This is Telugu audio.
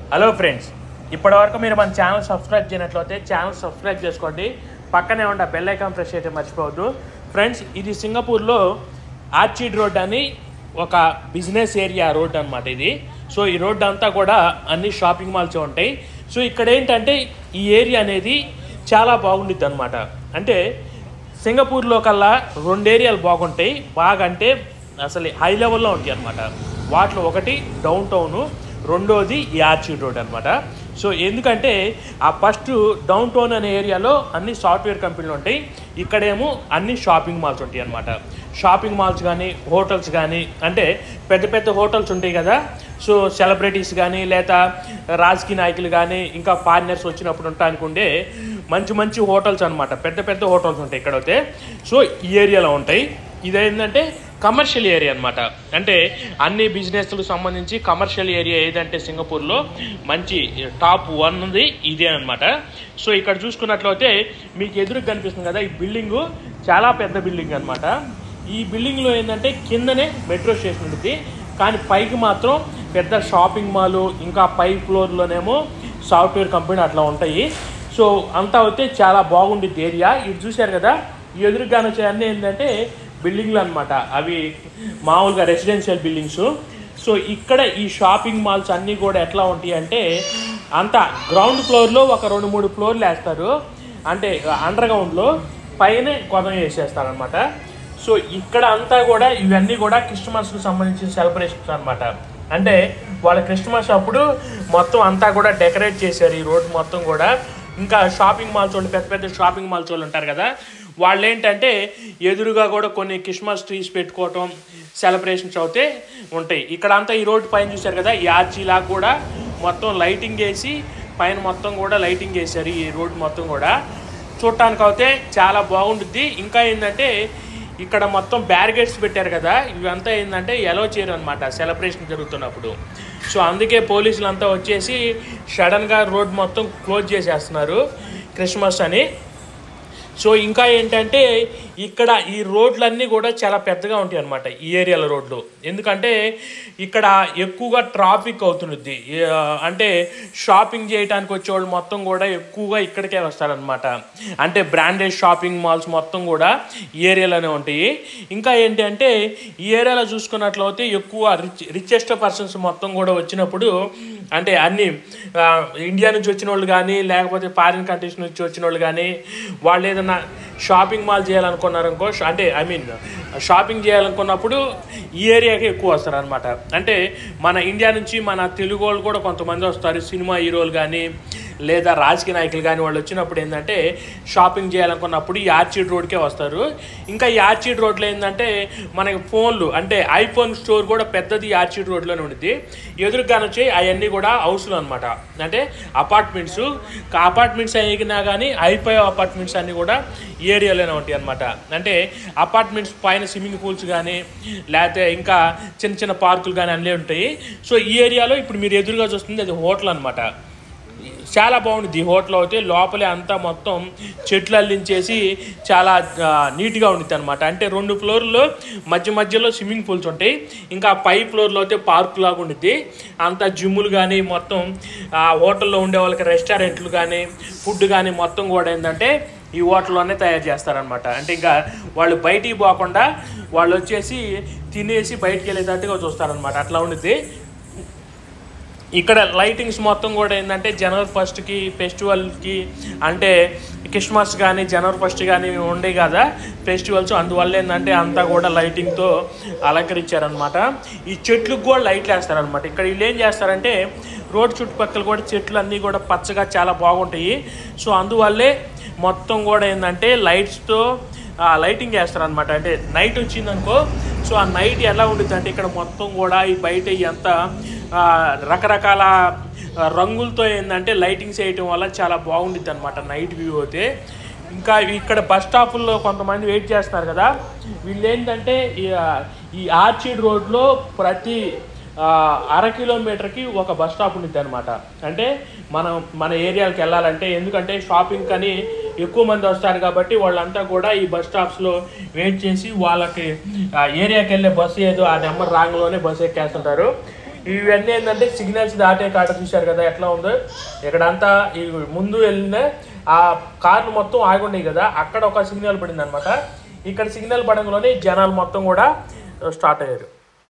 హలో ఫ్రెండ్స్ ఇప్పటివరకు మీరు మన ఛానల్ సబ్స్క్రైబ్ చేయనట్లయితే ఛానల్ సబ్స్క్రైబ్ చేసుకోండి పక్కనే ఉన్న బెల్ ఐకాన్ ప్రెస్ చేయడం మర్చిపోవద్దు ఫ్రెండ్స్ ఇది సింగపూర్లో ఆర్చిడ్ రోడ్ అని ఒక బిజినెస్ ఏరియా రోడ్ అన్నమాట ఇది సో ఈ రోడ్ అంతా కూడా అన్ని షాపింగ్ మాల్స్ ఉంటాయి సో ఇక్కడ ఏంటంటే ఈ ఏరియా అనేది చాలా బాగుండిద్ది అనమాట అంటే సింగపూర్లో కల్లా రెండు ఏరియాలు బాగుంటాయి బాగా అంటే అసలు హై లెవెల్లో ఉంటాయి అనమాట వాటిలో ఒకటి డౌన్ టౌన్ రెండోది ఈ ఆర్చిడ్ రోడ్ అనమాట సో ఎందుకంటే ఆ ఫస్ట్ డౌన్ టౌన్ అనే ఏరియాలో అన్ని సాఫ్ట్వేర్ కంపెనీలు ఉంటాయి ఇక్కడేమో అన్ని షాపింగ్ మాల్స్ ఉంటాయి అనమాట షాపింగ్ మాల్స్ కానీ హోటల్స్ కానీ అంటే పెద్ద పెద్ద హోటల్స్ ఉంటాయి కదా సో సెలబ్రిటీస్ కానీ లేదా రాజకీయ నాయకులు కానీ ఇంకా ఫారినర్స్ వచ్చినప్పుడు ఉండటానికి ఉండే మంచి మంచి హోటల్స్ అనమాట పెద్ద పెద్ద హోటల్స్ ఉంటాయి ఇక్కడైతే సో ఈ ఏరియాలో ఉంటాయి ఇదేంటంటే కమర్షియల్ ఏరియా అనమాట అంటే అన్ని బిజినెస్లకు సంబంధించి కమర్షియల్ ఏరియా ఏదంటే సింగపూర్లో మంచి టాప్ వన్ ఉంది ఇదే అనమాట సో ఇక్కడ చూసుకున్నట్లయితే మీకు ఎదురుగా కనిపిస్తుంది కదా ఈ బిల్డింగు చాలా పెద్ద బిల్డింగ్ అనమాట ఈ బిల్డింగ్లో ఏంటంటే కిందనే మెట్రో స్టేషన్ ఉంటుంది కానీ పైకి మాత్రం పెద్ద షాపింగ్ మాల్ ఇంకా పై ఫ్లోర్లోనేమో సాఫ్ట్వేర్ కంపెనీ అట్లా ఉంటాయి సో అంతా అయితే చాలా బాగుండిద్ది ఏరియా ఇది చూశారు కదా ఈ ఎదురుగానే వచ్చే అన్నీ ఏంటంటే బిల్డింగ్లు అనమాట అవి మామూలుగా రెసిడెన్షియల్ బిల్డింగ్స్ సో ఇక్కడ ఈ షాపింగ్ మాల్స్ అన్నీ కూడా ఎట్లా ఉంటాయి అంటే అంత గ్రౌండ్ ఫ్లోర్లో ఒక రెండు మూడు ఫ్లోర్లు వేస్తారు అంటే అండర్ గ్రౌండ్లో పైన కొనం వేసేస్తారనమాట సో ఇక్కడ అంతా కూడా ఇవన్నీ కూడా క్రిస్మస్కి సంబంధించిన సెలబ్రేషన్స్ అనమాట అంటే వాళ్ళ క్రిస్మస్ అప్పుడు మొత్తం అంతా కూడా డెకరేట్ చేశారు ఈ రోడ్ మొత్తం కూడా ఇంకా షాపింగ్ మాల్స్ వాళ్ళు పెద్ద పెద్ద షాపింగ్ మాల్స్ వాళ్ళు ఉంటారు కదా వాళ్ళు ఏంటంటే ఎదురుగా కూడా కొన్ని క్రిస్మస్ ట్రీస్ పెట్టుకోవటం సెలబ్రేషన్స్ అయితే ఉంటాయి ఇక్కడ అంతా ఈ రోడ్డు పైన చూశారు కదా ఈ ఆర్చీలా కూడా మొత్తం లైటింగ్ వేసి పైన మొత్తం కూడా లైటింగ్ వేశారు ఈ రోడ్ మొత్తం కూడా చూడటానికి అయితే చాలా బాగుంటుంది ఇంకా ఏంటంటే ఇక్కడ మొత్తం బ్యారిగేట్స్ పెట్టారు కదా ఇవంతా ఏంటంటే ఎలో చేయరు అనమాట సెలబ్రేషన్ జరుగుతున్నప్పుడు సో అందుకే పోలీసులు అంతా వచ్చేసి సడన్గా రోడ్ మొత్తం క్లోజ్ చేసేస్తున్నారు క్రిస్మస్ అని సో ఇంకా ఏంటంటే ఇక్కడ ఈ రోడ్లన్నీ కూడా చాలా పెద్దగా ఉంటాయి అన్నమాట ఈ ఏరియాల రోడ్లు ఎందుకంటే ఇక్కడ ఎక్కువగా ట్రాఫిక్ అవుతుంది అంటే షాపింగ్ చేయడానికి వచ్చేవాళ్ళు మొత్తం కూడా ఎక్కువగా ఇక్కడికే వస్తారనమాట అంటే బ్రాండెడ్ షాపింగ్ మాల్స్ మొత్తం కూడా ఈ ఏరియాలోనే ఉంటాయి ఇంకా ఏంటి అంటే ఈ ఏరియాలో చూసుకున్నట్లయితే ఎక్కువ రిచ్ రిచెస్ట్ పర్సన్స్ మొత్తం కూడా వచ్చినప్పుడు అంటే అన్ని ఆ, ఇండియా నుంచి వచ్చిన వాళ్ళు కానీ లేకపోతే ఫారిన్ కంట్రీస్ నుంచి వచ్చిన వాళ్ళు కానీ వాళ్ళు ఏదైనా షాపింగ్ మాల్ చేయాలనుకున్నారనుకో ష- అంటే ఐ మీన్ షాపింగ్ చేయాలనుకున్నప్పుడు ఈ ఏరియాకి ఎక్కువ వస్తారు అనమాట అంటే మన ఇండియా నుంచి మన తెలుగు వాళ్ళు కూడా కొంతమంది వస్తారు సినిమా హీరోలు కానీ లేదా రాజకీయ నాయకులు కానీ వాళ్ళు వచ్చినప్పుడు ఏంటంటే షాపింగ్ చేయాలనుకున్నప్పుడు ఈ ఆర్చిడ్ రోడ్కే వస్తారు ఇంకా ఈ ఆర్చిడ్ రోడ్లో ఏంటంటే మనకి ఫోన్లు అంటే ఐఫోన్ స్టోర్ కూడా పెద్దది ఈ ఆర్చిడ్ రోడ్లోనే ఉంటుంది ఎదురుగానే వచ్చి అవన్నీ కూడా హౌస్లు అనమాట అంటే అపార్ట్మెంట్స్ అపార్ట్మెంట్స్ అయినా కానీ ఐఫై అపార్ట్మెంట్స్ అన్నీ కూడా ఈ ఏరియాలోనే ఉంటాయి అనమాట అంటే అపార్ట్మెంట్స్ పైన స్విమ్మింగ్ పూల్స్ కానీ లేకపోతే ఇంకా చిన్న చిన్న పార్కులు కానీ అన్నీ ఉంటాయి సో ఈ ఏరియాలో ఇప్పుడు మీరు ఎదురుగా చూస్తుంది అది హోటల్ అనమాట చాలా బాగుంది ఈ హోటల్ అయితే లోపలే అంతా మొత్తం చెట్లు అల్లించేసి చాలా ఆ, నీట్గా ఉండిద్ది అనమాట అంటే రెండు ఫ్లోర్లో మధ్య మధ్యలో స్విమ్మింగ్ పూల్స్ ఉంటాయి ఇంకా పై ఫ్లోర్లో అయితే పార్క్ లాగా ఉండిద్ది అంతా జిమ్ములు కానీ మొత్తం ఆ హోటల్లో ఉండే వాళ్ళకి రెస్టారెంట్లు కానీ ఫుడ్ కానీ మొత్తం కూడా ఏంటంటే ఈ హోటల్లోనే తయారు చేస్తారనమాట అంటే ఇంకా వాళ్ళు బయటికి పోకుండా వాళ్ళు వచ్చేసి తినేసి బయటికి వెళ్ళేటట్టుగా చూస్తారనమాట అట్లా ఉండిద్ది ఇక్కడ లైటింగ్స్ మొత్తం కూడా ఏంటంటే జనవరి ఫస్ట్కి ఫెస్టివల్కి అంటే క్రిస్మస్ కానీ జనవరి ఫస్ట్ కానీ ఉండే కదా ఫెస్టివల్స్ అందువల్ల ఏంటంటే అంతా కూడా లైటింగ్తో అలంకరించారనమాట ఈ చెట్లకు కూడా లైట్లు వేస్తారనమాట ఇక్కడ వీళ్ళు ఏం చేస్తారంటే రోడ్ చుట్టుపక్కల కూడా చెట్లు అన్నీ కూడా పచ్చగా చాలా బాగుంటాయి సో అందువల్లే మొత్తం కూడా ఏంటంటే లైట్స్తో లైటింగ్ వేస్తారనమాట అంటే నైట్ వచ్చిందనుకో సో ఆ నైట్ ఎలా ఉంటుంది అంటే ఇక్కడ మొత్తం కూడా ఈ బయట ఎంత రకరకాల ఆ, రంగులతో ఏంటంటే లైటింగ్స్ వేయటం వల్ల చాలా బాగుండిద్ది అనమాట నైట్ వ్యూ అయితే ఇంకా ఇక్కడ బస్ స్టాపుల్లో కొంతమంది వెయిట్ చేస్తున్నారు కదా వీళ్ళు ఏంటంటే ఈ- ఈ ఆర్చిడ్ రోడ్లో ప్రతి ఆ, అర కిలోమీటర్కి ఒక బస్ స్టాప్ ఉండిద్ది అనమాట అంటే మనం మన ఏరియాకి వెళ్ళాలంటే ఎందుకంటే షాపింగ్ అని ఎక్కువ మంది వస్తారు కాబట్టి వాళ్ళంతా కూడా ఈ బస్ స్టాప్స్లో వెయిట్ చేసి వాళ్ళకి ఆ ఏరియాకి వెళ్ళే బస్సు ఏదో ఆ నెంబర్ రాంగ్లోనే బస్సు ఎక్కేస్తుంటారు ఇవన్నీ ఏంటంటే సిగ్నల్స్ దాటే కాట చూశారు కదా ఎట్లా ఉందో ఇక్కడంతా ఈ ముందు వెళ్ళిన ఆ కార్లు మొత్తం ఆగి ఉన్నాయి కదా అక్కడ ఒక సిగ్నల్ పడింది అనమాట ఇక్కడ సిగ్నల్ పడంలోనే జనాలు మొత్తం కూడా స్టార్ట్ అయ్యారు